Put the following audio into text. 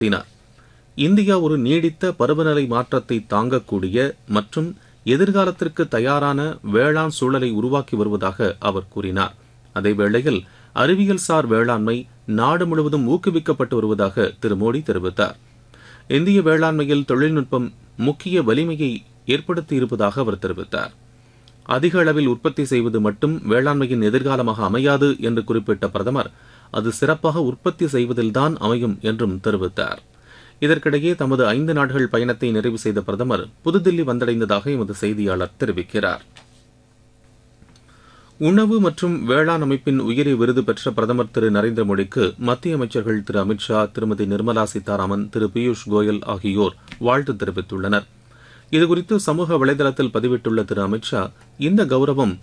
நடத்தினார் இந்தியா ஒரு நீடித்த பருவநிலை மாற்றத்தை தாங்கக்கூடிய மற்றும் எதிர்காலத்திற்கு தயாரான வேளாண் சூழலை உருவாக்கி வருவதாக அவர் கூறினார் அதேவேளையில் அறிவியல்சார் வேளாண்மை நாடு முழுவதும் ஊக்குவிக்கப்பட்டு வருவதாக திரு மோடி தெரிவித்தார் இந்திய வேளாண்மையில் தொழில்நுட்பம் முக்கிய வலிமையை ஏற்படுத்தியிருப்பதாக அவர் தெரிவித்தார் அதிக அளவில் உற்பத்தி செய்வது மட்டும் வேளாண்மையின் எதிர்காலமாக அமையாது என்று குறிப்பிட்ட பிரதமர் அது சிறப்பாக உற்பத்தி செய்வதில்தான் அமையும் என்றும் தெரிவித்தார் இதற்கிடையே தமது ஐந்து நாடுகள் பயணத்தை நிறைவு செய்த பிரதமர் புதுதில்லி வந்தடைந்ததாக எமது செய்தியாளர் தெரிவிக்கிறார் உணவு மற்றும் வேளாண் அமைப்பின் உயரிய விருது பெற்ற பிரதமர் திரு நரேந்திர மோடிக்கு மத்திய அமைச்சர்கள் திரு அமித்ஷா திருமதி நிர்மலா சீதாராமன் திரு பியூஷ் கோயல் ஆகியோர் வாழ்த்து தெரிவித்துள்ளனர் இதுகுறித்து சமூக வலைதளத்தில் பதிவிட்டுள்ள திரு அமித்ஷா இந்த கௌரவம்